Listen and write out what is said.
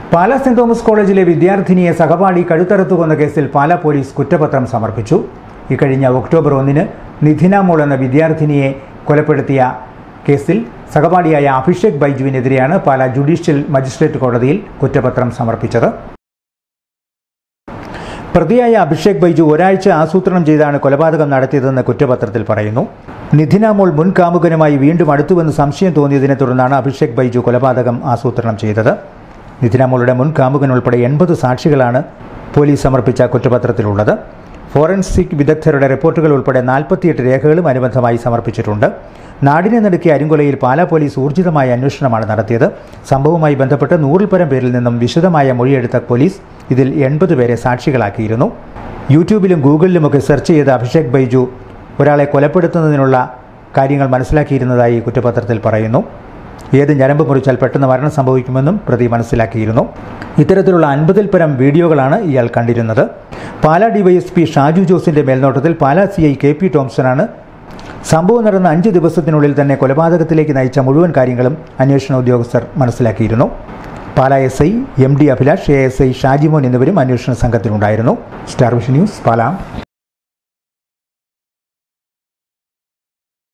Pala saint Thomas കോളേജിലെ വിദ്യാർത്ഥിനിയെ സഹപാഠി കഴുത്തറുത്തു കൊന്ന കേസിൽ പാലാ പോലീസ് കുറ്റപത്രം സമർപ്പിച്ചു ഇക്കഴിഞ്ഞ ഒക്ടോബർ ഒന്നിന് നിധിന മോൾ എന്ന വിദ്യാർത്ഥിനിയെ കൊലപ്പെടുത്തിയ കേസിൽ സഹപാഠിയായ അഭിഷേക് ബൈജുവിനെതിരെയാണ് പാലാ ജുഡീഷ്യൽ മജിസ്ട്രേറ്റ് കോടതിയിൽ കുറ്റപത്രം സമർപ്പിച്ചത് പ്രതിയായ അഭിഷേക് ബൈജു ഒരാഴ്ച ആസൂത്രണം ചെയ്താണ് കൊലപാതകം നടത്തിയതെന്ന് കുറ്റപത്രത്തിൽ പറയുന്നു നിധിന മോൾ മുൻ കാമുകനുമായി വീണ്ടും അടുത്തുവെന്ന് സംശയം തോന്നിയതിനെ തുടർന്നാണ് അഭിഷേക് ബൈജു കൊലപാതകം ആസൂത്രണം ചെയ്തത് നിധിന മോളുടെ മുൻ കാമുകൻ ഉൾപ്പെടെ എൺപത് സാക്ഷികളാണ് പോലീസ് സമർപ്പിച്ച കുറ്റപത്രത്തിലുള്ളത് ഫോറൻസിക് വിദഗ്ധരുടെ റിപ്പോർട്ടുകൾ ഉൾപ്പെടെ നാൽപ്പത്തിയെട്ട് രേഖകളും അനുബന്ധമായി സമർപ്പിച്ചിട്ടുണ്ട് നാടിനെ നടുക്കിയ അരിങ്കൊലയിൽ പാലാ പോലീസ് ഊർജിതമായ അന്വേഷണമാണ് നടത്തിയത് സംഭവവുമായി ബന്ധപ്പെട്ട് നൂറിൽ പരം പേരിൽ നിന്നും വിശദമായ മൊഴിയെടുത്ത പോലീസ് ഇതിൽ എൺപത് പേരെ സാക്ഷികളാക്കിയിരുന്നു യൂട്യൂബിലും ഗൂഗിളിലുമൊക്കെ സെർച്ച് ചെയ്ത അഭിഷേക് ബൈജു ഒരാളെ കൊലപ്പെടുത്തുന്നതിനുള്ള കാര്യങ്ങൾ മനസ്സിലാക്കിയിരുന്നതായി കുറ്റപത്രത്തിൽ പറയുന്നു ഏത് ഞരമ്പ് മുറിച്ചാൽ പെട്ടെന്ന് മരണം സംഭവിക്കുമെന്നും പ്രതി മനസ്സിലാക്കിയിരുന്നു ഇത്തരത്തിലുള്ള അൻപതിൽ പരം വീഡിയോകളാണ് ഇയാൾ കണ്ടിരുന്നത് പാലാ ഡിവൈഎസ്പി ഷാജു ജോസിന്റെ മേൽനോട്ടത്തിൽ Pala C I K P ടോംസണാണ് സംഭവം നടന്ന അഞ്ച് ദിവസത്തിനുള്ളിൽ തന്നെ കൊലപാതകത്തിലേക്ക് നയിച്ച മുഴുവൻ കാര്യങ്ങളും അന്വേഷണ ഉദ്യോഗസ്ഥർ മനസ്സിലാക്കിയിരുന്നു Pala S I M D Abhilash A S I Shajimon എന്നിവരും അന്വേഷണ സംഘത്തിലുണ്ടായിരുന്നു സ്റ്റാർ വിഷൻ ന്യൂസ് പാലാ